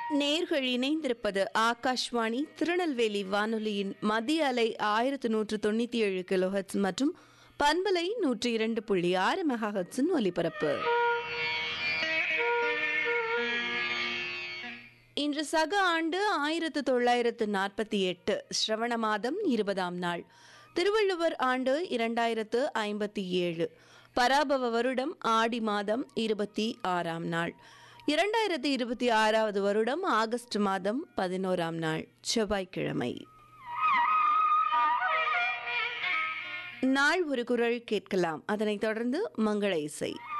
நேர்கள் இணைந்திருப்பது ஆகாஷ்வாணி திருநெல்வேலி வானொலியின் மத்திய அலை ஆயிரத்து நூற்று தொண்ணூற்றி ஏழு கிலோஹெட்ஸ் மற்றும் பண்பலை நூற்றி இரண்டு புள்ளி ஆறு மெகாஹெட்ஸின் ஒலிபரப்பு இன்று சக ஆண்டு ஆயிரத்து தொள்ளாயிரத்து நாற்பத்தி எட்டு ஸ்ரவண மாதம் இருபதாம் நாள் திருவள்ளுவர் ஆண்டு இரண்டாயிரத்து ஐம்பத்தி ஏழு பராபவ வருடம் ஆடி மாதம் இருபத்தி ஆறாம் நாள் இரண்டாயிரத்தி இருபத்தி ஆறாவது வருடம் ஆகஸ்ட் மாதம் பதினோராம் நாள் செவ்வாய்க்கிழமை நாள் ஒரு குரல் கேட்கலாம் அதனைத் தொடர்ந்து மங்கள இசை